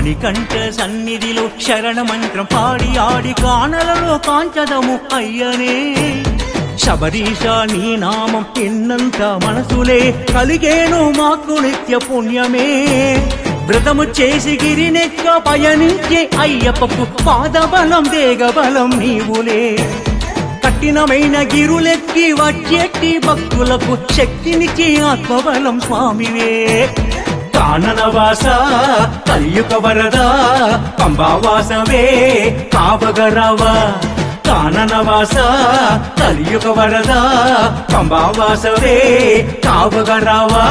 మణికంఠ సన్నిధిలో శరణ మంత్రం పాడి ఆడి కానలలో కాంచదము అయ్యనే శబరీష నీ నామం ఎన్నంత మనసులే కలిగేను మాకు నిత్య పుణ్యమే వ్రతము చేసి గిరినెక్క పయనించే అయ్యప్పకు పాదబలం దేగబలం నీవులే కఠినమైన గిరులెక్కి వచ్చేటి భక్తులకు శక్తినిచ్చే ఆత్మబలం స్వామివే కాననవాస కలియుగ వరద పంబావాసవే కావగరావా కాననవాస కలియుగ వరద పంబావాసవే కావగరావా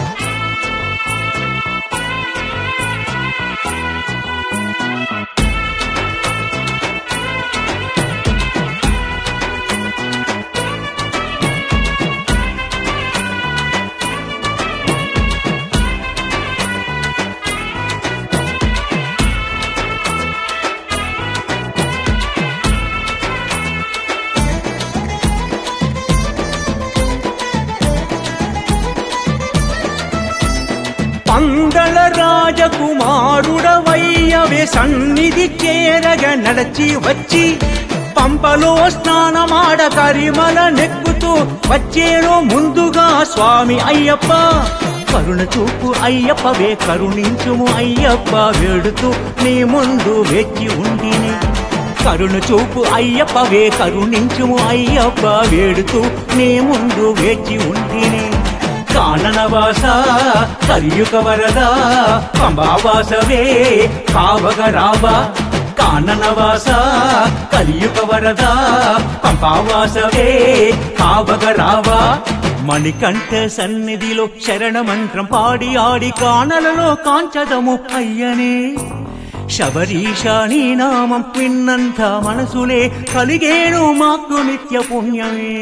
పందల రాజకుమారుడవయ్యవే సన్నిధి చేరగ నడచి వచ్చి పంపలో స్నానమాడ కరిమల నెక్కుతూ వచ్చేను ముందుగా స్వామి అయ్యప్ప కరుణ చూపు అయ్యప్పవే కరుణించుము అయ్యప్ప వేడుతూ నీ ముందు వెచ్చి ఉండిని కరుణ చూపు అయ్యప్పవే కరుణించుము అయ్యప్ప వేడుతూ నీ ముందు వేచి ఉండిని కాననవాస కలియుగ వరద పంబావాసవే కావగరావా కాననవాస కలియుగ వరద పంబావాసవే కావగరావా మణికంఠ సన్నిధిలో శరణ మంత్రం పాడి ఆడి కానలలో కాంచదము అయ్యనే శబరీష నీ నామం విన్నంత మనసులే కలిగేను మాకు నిత్య పుణ్యమే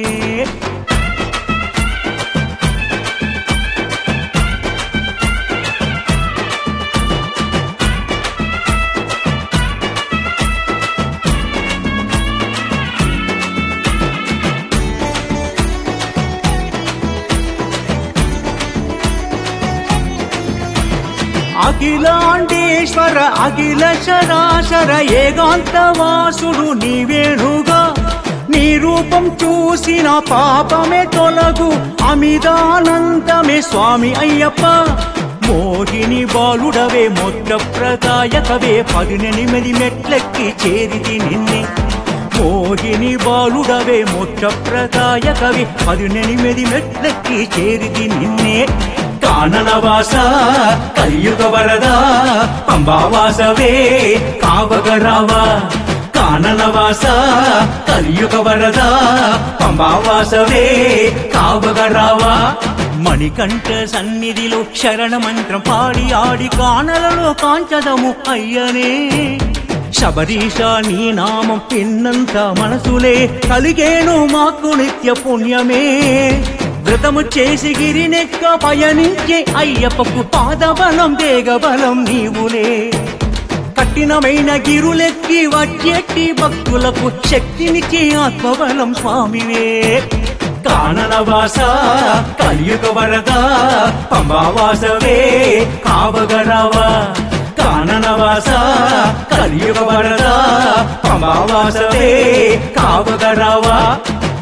అఖిలాండేశ్వర అఖిల శరాశర ఏకాంత వాసుడు నీవేణుగా నీ రూపం చూసిన పాపమే తొలగు అమిదానందమే స్వామి అయ్యప్ప మోహిని బాలుడవే మొట్ట ప్రదాయకవే పదినెనిమిది మెట్లెక్కి చేరిది నిన్నే మోహిని బాలుడవే మొట్ట ప్రదాయకవే పదినెనిమిది మెట్లెక్కి చేరిది నిన్నే కాననవాస కలియుగ వరద పంబావాసవే కావగరావా కాననవాస కలియుగ వరద పంబావాసవే కావగరావా మణికంఠ సన్నిధిలో శరణ మంత్రం పాడి ఆడి కానలలో కాంచదము అయ్యనే శబరీష నీ నామం పిన్నంత మనసులే కలిగేను మాకు నిత్య పుణ్యమే వ్రతము చేసి గిరినెక్క పయనించే అయ్యప్పకు పాదబలం దేగబలం నీవులే కఠినమైన గిరులెక్కి వచ్చేటి భక్తులకు శక్తినిచ్చే ఆత్మబలం స్వామివే కాననవాస కలియుగ వరద పంబావాసవే కావగరావా కాననవాస కలియుగ వరద పంబావాసవే కావగరావా